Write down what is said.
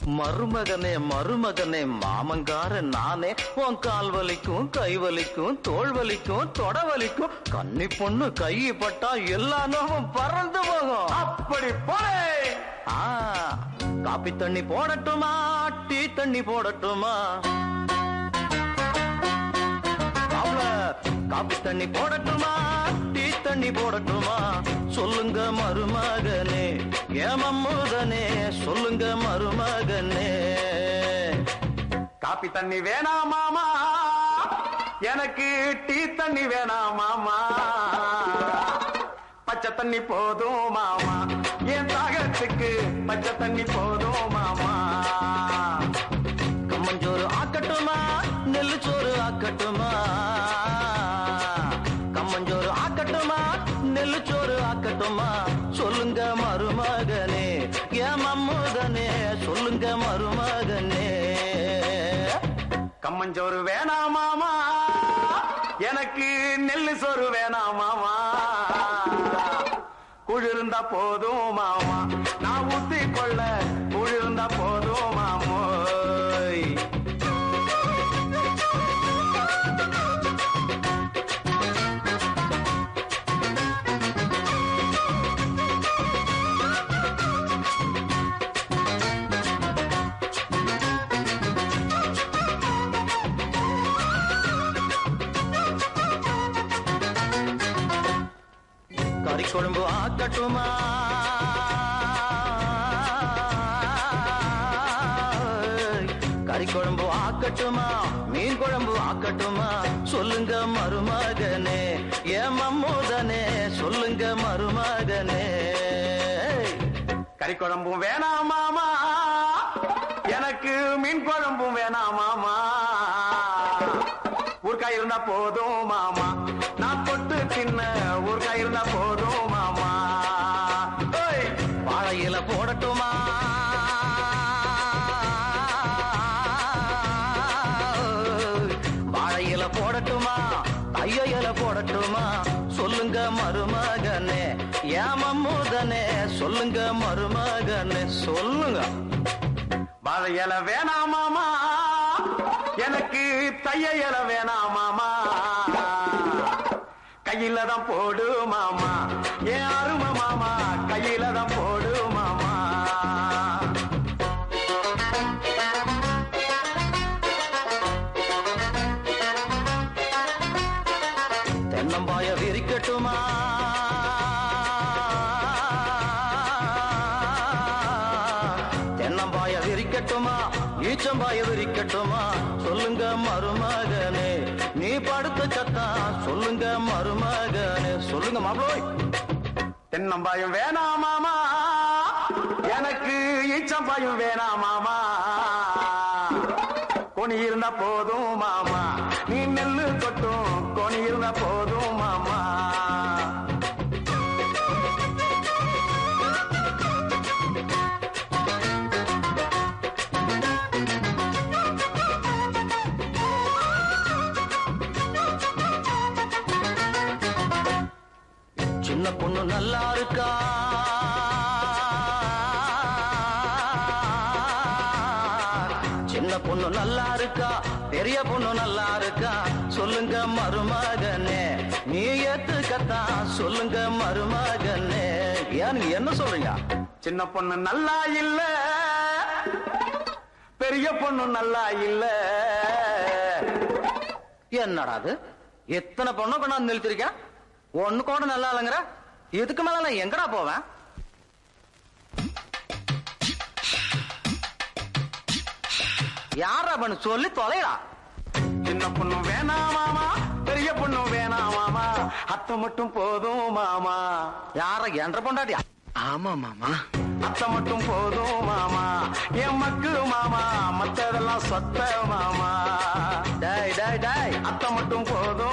மருமகனே மருமகனே மாமங்கார நானே உன் கால் வலிக்கும் கை வலிக்கும் தோள் வலிக்கும் தொட வலிக்கும் கன்னி பொண்ணு கை பட்டா எல்லா நோவும் பறந்து போகும் அப்படி போலே ஆ, காப்பி தண்ணி போடட்டுமா டீ தண்ணி போடட்டுமா மாப்ள, காப்பி தண்ணி போடட்டுமா டீ தண்ணி போடட்டுமா சொல்லுங்க மருமகனே ஏமம்முதனே சொல்லுங்க மருமகனே காப்பி தண்ணி வேணாம் மாமா எனக்கு டீ தண்ணி வேணாம் மாமா பச்சை தண்ணி போதும் மாமா என் தாகத்துக்கு பச்சை தண்ணி போதும் மாமா கம்மஞ்சோறு ஆக்கட்டுமா நெல்லு சோறு ஆக்கட்டுமா கம்மஞ்சோறு ஆக்கட்டுமா நெல்லு சோறு ஆக்கட்டுமா சொல்லுங்க மருமகனே ஏன் மம்முதனே சொல்லுங்க மருமகனே கம்மஞ்சோறு வேணாம் மாமா எனக்கு நெல்லு சோறு வேணாம் மாமா குளிர்ந்தா போதும் மாமா நான் ஊத்தி கொள்ள குளிர்ந்தா போதும் மாமோய் கறி குழம்பு ஆக்கட்டுமா கறி குழம்பு ஆக்கட்டுமா மீன் குழம்பு ஆக்கட்டுமா சொல்லுங்க மருமகனே ஏன் மம்முதனே சொல்லுங்க மருமகனே கறி குழம்பும் வேணாம் மாமா எனக்கு மீன் குழம்பும் வேணாம் மாமா ஊர்க்காய் இருந்தா போதும் மாமா நான் தொட்டு தின்ன ஊர்க்காய் இருந்தா போதும் மாமா ஓய் வாழை இலை போடட்டுமா வாழை இலை போடட்டுமா ஐயோ இலை போடட்டுமா சொல்லுங்க மருமகனே ஏமம்முதனே சொல்லுங்க மருமகனே சொல்லுங்க வாழை இலை வேணாம் மாமா எனக்கு தைய இலை வேணாம் மாமா கையில தான் போடு மாமா ஏன் அருமை மாமா கையில தான் போடு மாமா தென்னம்பாய விரிக்கட்டுமா தென்னம்பாய விரிக்கட்டுமா ஈச்சம்பாய விரிக்கட்டுமா சொல்லுங்க மருமகனே நீ படுத்த சத்தா சொல்லுங்க மருமகனே சொல்லுங்க மாப்ளோய் தென்னம்பாயும் வேணாம் மாமா எனக்கு ஈச்சம்பாயும் வேணாம் மாமா கொனி இருந்தா போதும் மாமா நீ நெல்லு கொட்டும் கொனி இருந்தா போதும் மாமா சின்ன பொண்ணு நல்லா இருக்கா சின்ன பொண்ணு நல்லா இருக்கா பெரிய பொண்ணு நல்லா இருக்கா சொல்லுங்க மருமகனே நீ ஏத்துக்கத்தா சொல்லுங்க மருமகனே ஏன் நீங்க என்ன சொல்றீங்க சின்ன பொண்ணு நல்லா இல்ல பெரிய பொண்ணு நல்லா இல்ல என்னடா அது எத்தனை பொண்ணை கொண்டாந்து நிறுத்திருக்கேன் ஒண்ணு கூட நல்லா இல்லைங்கிற இதுக்கு மேல நான் எங்கடா போவேன் யாரா பண்ணு சொல்லி தொலைடா சின்ன பொண்ணு வேணாம் மாமா பெரிய பொண்ணு வேணாம் மாமா அத்தை மட்டும் போதும் மாமா யார என்ற பொண்டாட்டியா ஆமா மாமா அத்தை மட்டும் போதும் மாமா என் மக்கு மாமா மத்ததெல்லாம் சொத்த மாமா டேய் டேய் டேய் அத்தை மட்டும் போதும்